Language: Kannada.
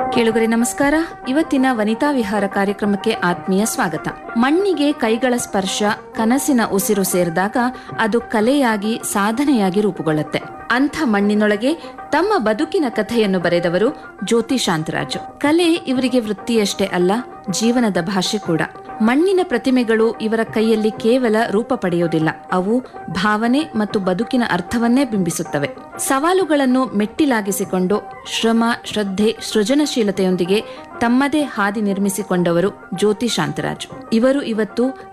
ಕೇಳುಗರೆ ನಮಸ್ಕಾರ ಇವತ್ತಿನ ವನಿತಾ ವಿಹಾರ ಕಾರ್ಯಕ್ರಮಕ್ಕೆ ಆತ್ಮೀಯ ಸ್ವಾಗತ ಮಣ್ಣಿಗೆ ಕೈಗಳ ಸ್ಪರ್ಶ ಕನಸಿನ ಉಸಿರು ಸೇರಿದಾಗ ಅದು ಕಲೆಯಾಗಿ ಸಾಧನೆಯಾಗಿ ರೂಪುಗೊಳ್ಳುತ್ತೆ ಅಂಥ ಮಣ್ಣಿನೊಳಗೆ ತಮ್ಮ ಬದುಕಿನ ಕಥೆಯನ್ನು ಬರೆದವರು ಜ್ಯೋತಿ ಶಾಂತರಾಜು ಕಲೆ ಇವರಿಗೆ ವೃತ್ತಿಯಷ್ಟೇ ಅಲ್ಲ ಜೀವನದ ಭಾಷೆ ಕೂಡ ಮಣ್ಣಿನ ಪ್ರತಿಮೆಗಳು ಇವರ ಕೈಯಲ್ಲಿ ಕೇವಲ ರೂಪ ಪಡೆಯುವುದಿಲ್ಲ ಅವು ಭಾವನೆ ಮತ್ತು ಬದುಕಿನ ಅರ್ಥವನ್ನೇ ಬಿಂಬಿಸುತ್ತವೆ ಸವಾಲುಗಳನ್ನು ಮೆಟ್ಟಿಲಾಗಿಸಿಕೊಂಡು ಶ್ರಮ ಶ್ರದ್ಧೆ ಸೃಜನಶೀಲತೆಯೊಂದಿಗೆ ತಮ್ಮದೇ ಹಾದಿ ನಿರ್ಮಿಸಿಕೊಂಡವರು ಜ್ಯೋತಿ ಶಾಂತರಾಜು ಇವರು ಇವತ್ತು